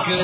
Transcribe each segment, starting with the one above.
Park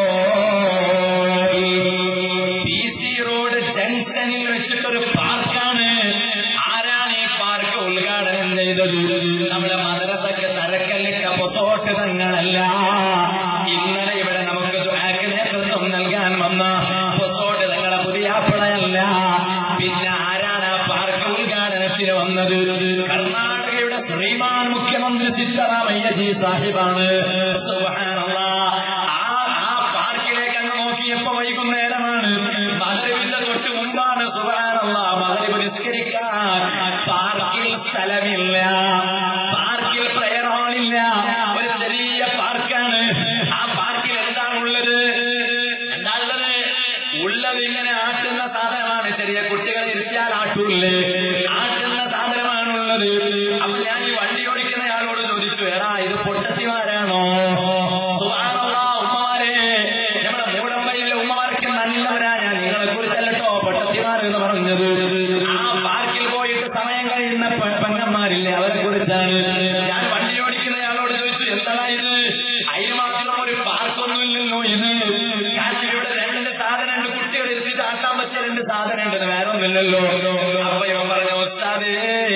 P C road ജംഗ്ഷനിൽ വെച്ചിട്ടൊരു പാർക്കാണ് ആരാണ് ഈ പാർക്ക് ഉദ്ഘാടനം ചെയ്തത് നമ്മുടെ മദ്രസക്ക് തരക്കല്ലിട്ട പൊസോട്ട് തങ്ങളല്ല ഇന്നലെ ഇവിടെ നമുക്ക് ദുആക്ക് നേതൃത്വം നൽകാൻ വന്ന പൊസോട്ട് തങ്ങളെ പുതിയാപ്പിളയല്ല പിന്നെ ആരാണ് ആ പാർക്ക് ഉദ്ഘാടനത്തിന് വന്നത് കർണാടകയുടെ ശ്രീമാൻ മുഖ്യമന്ത്രി സിദ്ധറാമയ്യജി സാഹിബാണ് സുബ്ഹാനല്ലാഹ്. ആ ആ പാർക്കിലേക്ക് അങ്ങ് നോക്കിയപ്പോ വൈകുന്നേരമാണ് മകരിവിന്റെ തൊട്ട് മുമ്പാണ് സുബാനുള്ള മകരിവ് നിസ്കരിക്കാൻ പാർക്കിൽ സ്ഥലമില്ല പാർക്കിൽ പ്രയർ ഹാളില്ല ഒരു ചെറിയ പാർക്കാണ് ആ പാർക്കിൽ എന്താണുള്ളത് എന്താണുള്ളത് ഉള്ളത് ഇങ്ങനെ ആട്ടുന്ന സാധനമാണ് ചെറിയ കുട്ടികളെ ഇരുത്തിയാൽ ആട്ടൂല്ലേ ആട്ടുന്ന സാധനമാണുള്ളത് അപ്പൊ ഞാൻ ഈ വണ്ടി ഓടിക്കുന്നയാളോട് ചോദിച്ചു എടാ ഇത് പൊട്ടത്തിമാരാണോ സുബ്ഹാനല്ലാഹ്, ഉമ്മമാരെ നമ്മുടെ മൂടമ്പയിലെ ഉമ്മമാർക്ക് നല്ലവരാ ഞാൻ നിങ്ങളെ കുറിച്ചല്ലോ പൊട്ടത്തിമാർ എന്ന് പറഞ്ഞത് ആ പാർക്കിൽ പോയിട്ട് സമയം കഴിയുന്ന പെ- പെങ്ങന്മാരില്ലേ അവരെ കുറിച്ചാണ് ഞാൻ വണ്ടി ഓടിക്കുന്നയാളോട് ചോദിച്ചു എന്താണ് ഇത് അതിന് മാത്രം ഒരു പാർക്കൊന്നുമില്ലല്ലോ ഇത് കാരണം ഇവിടെ രണ്ട് സാധനമുണ്ട് കുട്ടികൾ ഇരുത്തിട്ട് ആട്ടാൻ പറ്റിയ രണ്ട് സാധനം ഉണ്ടെന്ന് വേറെ ഒന്നുമില്ലല്ലോ അപ്പൊ ഇവൻ പറഞ്ഞു ഉസ്താദേ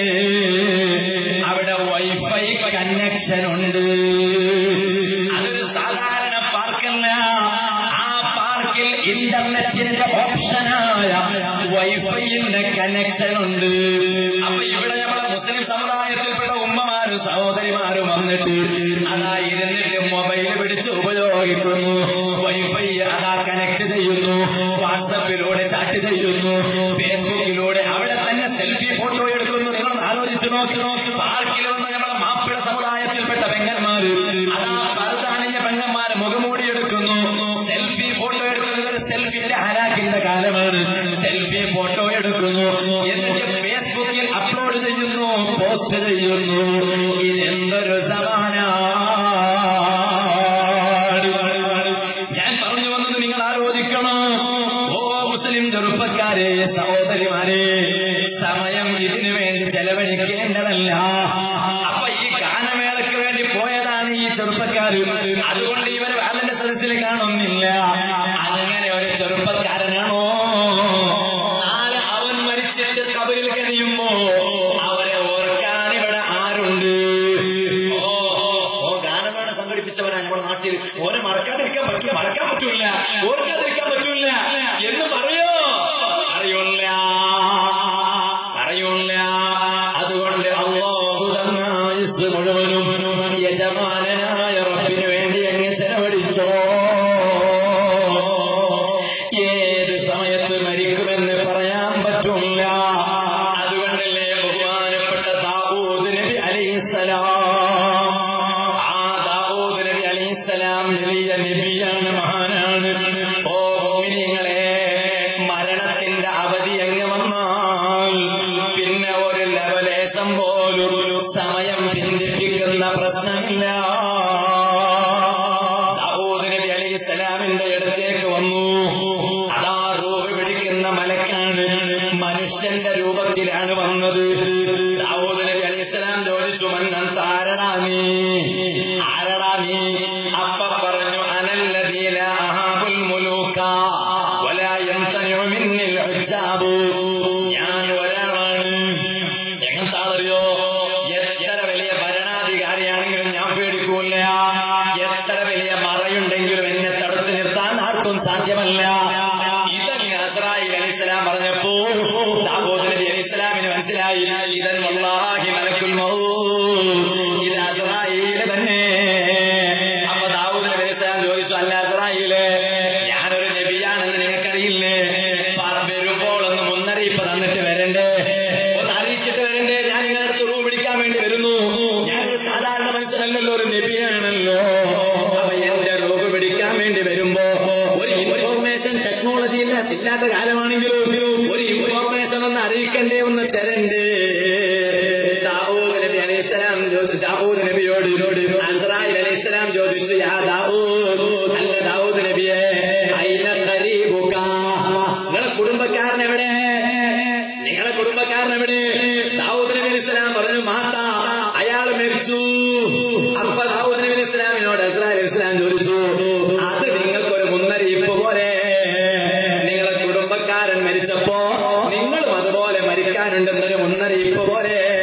അവിടെ വൈഫൈ കണക്ഷൻ ഉണ്ട് അതൊരു സാധാരണ പാർക്കല്ല ആ പാർക്കിൽ ഇന്റർനെറ്റിന്റെ ഓപ്ഷനായ വൈഫൈന്റെ കണക്ഷൻ ഉണ്ട് അപ്പൊ ഇവിടെ നമ്മുടെ മുസ്ലിം സമുദായത്തിൽപ്പെട്ട ഉമ്മമാരും സഹോദരിമാരും വന്നിട്ട് അതാ ഇരുന്നിട്ട് മൊബൈൽ പിടിച്ച് ഉപയോഗിക്കുന്നു വൈഫൈ അതാ കണക്ട് ചെയ്യുന്നു വാട്സപ്പിലൂടെ ചാറ്റ് ചെയ്യുന്നു ഫേസ്ബുക്കിലൂടെ അവിടെ തന്നെ സെൽഫി ഫോട്ടോ എടുക്കുന്നു നിങ്ങൾ ആലോചിച്ച് നോക്കുന്നു പാർക്കിൽ വന്ന് നമ്മുടെ മാപ്പിള സമുദായത്തിൽപ്പെട്ട പെങ്ങന്മാര് അതാ പറുതാണിഞ്ഞ പെങ്ങന്മാര് മുഖമൂടി എടുക്കുന്നു സെൽഫി ഫോട്ടോ എടുക്കുന്നത് ഒരു സെൽഫിന്റെ ഹലാക്കിന്റെ കാലമാണ് സെൽഫി ഫോട്ടോ എടുക്കുന്നു എന്നിട്ട് ഫേസ്ബുക്കിൽ അപ്ലോഡ് ചെയ്യുന്നു പോസ്റ്റ് ചെയ്യുന്നു ഇതെന്തൊരു സമാനാണ് ഞാൻ പറഞ്ഞു വന്നത് നിങ്ങൾ ആലോചിക്കണം ഓ മുസ്ലിം ചെറുപ്പക്കാരെ സഹോദരിമാരെ സമയം ഇതിനു വേണ്ടി ചെലവഴിക്കേണ്ടതല്ല അപ്പൊ ഈ ഗാനമേളയ്ക്ക് വേണ്ടി പോയതാണ് ഈ ചെറുപ്പക്കാർ അതുകൊണ്ട് ഇവർ വാലന്റെ സദസ്സിൽ കാണുന്നില്ല അങ്ങനെ ഒരു ചെറുപ്പക്കാരനാണോ നാളെ അവൻ മരിച്ചിട്ട് കബറിൽ കഴിയുമ്പോ അവരെ ഓർക്കാൻ ഇവിടെ ആരുണ്ട് ഓ ഓ ഗാനമേള സംഘടിപ്പിച്ചവരാണ് നമ്മുടെ നാട്ടിൽ ഓനെ മറക്കാതിരിക്കാൻ പറ്റില്ല മറക്കാൻ പറ്റൂല ഓർക്കാതിരിക്കാൻ പറ്റൂല എന്ന് പറയോ അറിയൂല അറിയൂല അതുകൊണ്ട് അള്ളാഹു തന്ന ആയുസ് മുഴുവനും യജമാനനായ റബ്ബിന് വേണ്ടി അങ്ങ് ചെലവഴിച്ചോ ഏത് സമയത്ത് മരിക്കുമെന്ന് പറയാൻ പറ്റില്ല അതുകൊണ്ടല്ലേ ബഹുമാനപ്പെട്ട ദാവൂദ് നബി അലൈഹിസ്സലാം ആ ദാവൂദ് നബി അലൈഹിസ്സലാം വലിയ നബിയാണ് മഹാനാണ് ഓ മോമിനിങ്ങളെ മരണത്തിന്റെ അവധി അങ്ങ് വന്നാൽ പിന്നെ ഒരു ലവലേശം പോലും സമയം പിന്തിപ്പിക്കുന്ന പ്രശ്നമില്ല ദാവൂദ് നബി അലൈഹി സ്വലാമിന്റെ അടുത്തേക്ക് വന്നു അതാ റൂഹ് പിടിക്കുന്ന മലക്കാണ് മനുഷ്യന്റെ രൂപത്തിലാണ് വന്നത് ദാവൂദ് നബി അലൈഹി സ്വലാം ചോദിച്ചു മന്നൻ താരടാ നീ ആരടാ നീ അപ്പ പറഞ്ഞു അനല്ലദീല അഹാബുൽ മുലൂക വലാ യംതനിഉ മിന്നിൽ ഉജ്ജാബു ഞാൻ ഒരാളാണ് എങ്ങനത്തെ ആളറിയോ എത്ര വലിയ ഭരണാധികാരിയാണെങ്കിലും ഞാൻ പേടിക്കൂല എത്ര വലിയ മറയുണ്ടെങ്കിലും എന്നെ തടുത്തു നിർത്താൻ ആർക്കും സാധ്യമല്ല ഇതങ്ങ് അസ്രായിൽ അലിസ്ലാം പറഞ്ഞപ്പോ ദാവൂദ് നബി അലിസ്ലാമിന് മനസ്സിലായി ഇതൻ വല്ലാഹി മലക്കുൽ മൗത്ത് ഇത് അസ്രായിൽ തന്നെ അപ്പൊ ദാവൂദ് നബി അലിസ്ലാം ചോദിച്ചു അല്ല അസ്രായിലെ ഞാനൊരു നബിയാണെന്ന് നിങ്ങൾക്കറിയില്ലേ പറ- വരുമ്പോൾ ഒന്ന് മുന്നറിയിപ്പ് തന്നിട്ട് വരണ്ടേ ഒന്ന് അറിയിച്ചിട്ട് വരണ്ടേ ഞാൻ നിങ്ങളുടെ റൂ പിടിക്കാൻ വേണ്ടി വരുന്നു ഞാനൊരു സാധാരണ മനുഷ്യനല്ലല്ലോ ഒരു നബിയാണല്ലോ അപ്പൊ എന്റെ റൂപ് പിടിക്കാൻ വേണ്ടി വരുമ്പോ ഒരു ഇൻഫോർമേഷൻ ടെക്നോളജി ഇല്ലാത്ത കാലമാണെങ്കിലും ഒരു ഇൻഫോർമേഷൻ ഒന്ന് അറിയിക്കണ്ടേ ഒന്ന് തരണ്ടേ ദാവൂദ് നബി അലൈഹിസ്സലാം ചോദിച്ചു ദാവൂദ് നബിയോട് അസ്രായിൽ അലൈഹിസ്സലാം ചോദിച്ചു യാ ദാവൂദ് അല്ല ദാവൂദ് നബിയെ അയിന ഖരീബുക നിങ്ങളെ കുടുംബക്കാരൻ എവിടെ നിങ്ങളെ കുടുംബക്കാരൻ എവിടെ ദാവൂദ് നബി അലൈഹി സ്വലാം പറഞ്ഞു മാത്ത അയാൾ മരിച്ചു അപ്പൊ ദാവൂദ് നബി അലൈഹി സ്വലാമിനോട് അസ്രാ അലൈഹി സ്വലാം ചോദിച്ചു അത് മരിച്ചപ്പോ നിങ്ങളും അതുപോലെ മരിക്കാനുണ്ടെന്നൊരു മുന്നറിയിപ്പ് പോലെ